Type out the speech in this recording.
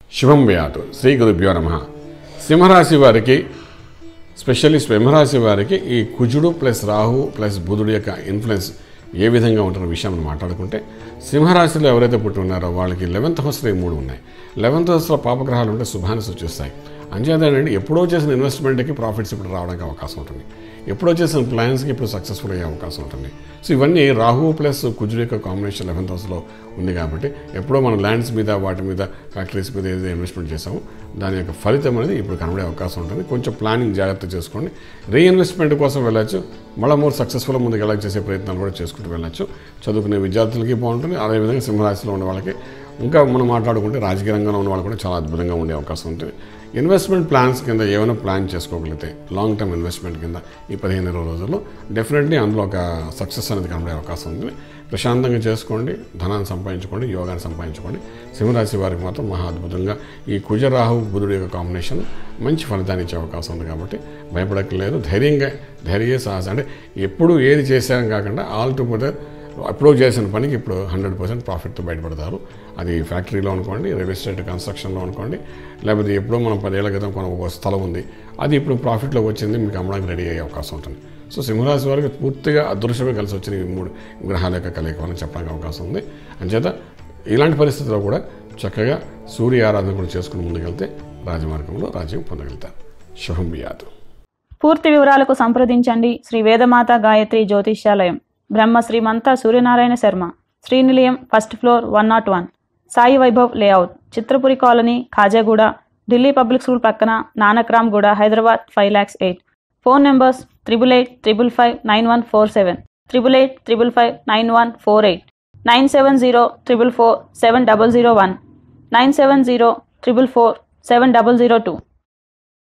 శుభం వ్యాతు శ్రీ గురుభ్యో నమ సింహరాశి వారికి స్పెషల్లీ సింహరాశి వారికి ఈ కుజుడు ప్లస్ రాహు ప్లస్ బుధుడు యొక్క ఇన్ఫ్లుయెన్స్ ఏ విధంగా ఉంటున్న విషయం మనం మాట్లాడుకుంటే సింహరాశిలో ఎవరైతే పుట్టి ఉన్నారో వాళ్ళకి లెవెంత్ హౌస్లో ఈ మూడు ఉన్నాయి లెవెంత్ హౌస్లో పాపగ్రహాలు ఉంటే శుభాన్ని సూచిస్తాయి అంచేతనండి ఎప్పుడో చేసిన ఇన్వెస్ట్మెంట్కి ప్రాఫిట్స్ ఇప్పుడు రావడానికి అవకాశం ఉంటుంది ఎప్పుడో చేసిన ప్లాన్స్కి ఇప్పుడు సక్సెస్ఫుల్ అయ్యే అవకాశం ఉంటుంది సో ఇవన్నీ రాహు ప్లస్ కుజుడు యొక్క కాంబినేషన్ లెవెన్త్ హౌస్లో ఉంది కాబట్టి ఎప్పుడో మన ల్యాండ్స్ మీద వాటి మీద ఫ్యాక్టరీస్ మీద ఏదైతే ఇన్వెస్ట్మెంట్ చేసామో దాని యొక్క ఫలితం అనేది ఇప్పుడు కనబడే అవకాశం ఉంటుంది కొంచెం ప్లానింగ్ జాగ్రత్త చేసుకోండి రీఇన్వెస్ట్మెంట్ కోసం వెళ్ళచ్చు మళ్ళీ మోర్ సక్సెస్ఫుల్ ముందుకు ఎలా చేసే ప్రయత్నాలు కూడా చేసుకుంటూ వెళ్ళచ్చు చదువుకునే విద్యార్థులకి బాగుంటుంది అదేవిధంగా సింహరాశిలో ఉన్న వాళ్ళకి ఇంకా మనం మాట్లాడుకుంటే రాజకీయ రంగంలో ఉన్న వాళ్ళు కూడా చాలా అద్భుతంగా ఉండే అవకాశం ఉంటుంది ఇన్వెస్ట్మెంట్ ప్లాన్స్ కింద ఏమైనా ప్లాన్ చేసుకోగలిగితే లాంగ్ టర్మ్ ఇన్వెస్ట్మెంట్ కింద ఈ పదిహేను ఇరవై రోజుల్లో డెఫినెట్లీ అందులో ఒక సక్సెస్ అనేది కనబడే అవకాశం ఉంది ప్రశాంతంగా చేసుకోండి ధనాన్ని సంపాదించుకోండి యోగాన్ని సంపాదించుకోండి సింహరాశి వారికి మాత్రం మహా అద్భుతంగా ఈ కుజరాహు బుధుడు యొక్క కాంబినేషన్ మంచి ఫలితాన్ని ఇచ్చే అవకాశం ఉంది కాబట్టి భయపడక్కర్లేదు ధైర్యంగా ధైర్య సాహసం అంటే ఎప్పుడు ఏది చేశారని కాకుండా ఆల్ టుగెదర్ ఎప్పుడో చేసిన పనికి ఇప్పుడు హండ్రెడ్ పర్సెంట్ ప్రాఫిట్తో బయటపడతారు అది ఫ్యాక్టరీలో అనుకోండి రియల్ ఎస్టేట్ కన్స్ట్రక్షన్లో అనుకోండి లేకపోతే ఎప్పుడో మనం పదేళ్ల క్రితం కొన ఒక స్థలం ఉంది అది ఇప్పుడు ప్రాఫిట్లో వచ్చింది మీకు అమ్మడానికి రెడీ అయ్యే అవకాశం ఉంటుంది సో సింహరాశి వారికి పూర్తిగా అదృశ్యమే కలిసి వచ్చిన ఈ మూడు గ్రహాల యొక్క కలయిక అని చెప్పడానికి అవకాశం ఉంది అంచేత ఇలాంటి పరిస్థితుల్లో కూడా చక్కగా సూర్య ఆరాధన కూడా చేసుకుని ముందుకెళ్తే రాజమార్గంలో రాజ్యం పొందగలుగుతారు శుభం బియాదు పూర్తి వివరాలకు సంప్రదించండి శ్రీ వేదమాత గాయత్రి జ్యోతిష్యాలయం Brahma Srimantha Suryanarayana Sharma Srinilayam first floor one nought one Sai Vaibhav layout Chitrapuri colony Khajaguda Delhi public school పక్కన Nanakramguda Hyderabad five lakhs eight phone numbers triple eight triple five nine one four seven triple eight triple five nine one four eight nine seven zero triple four seven double zero one nine seven zero triple four seven double zero two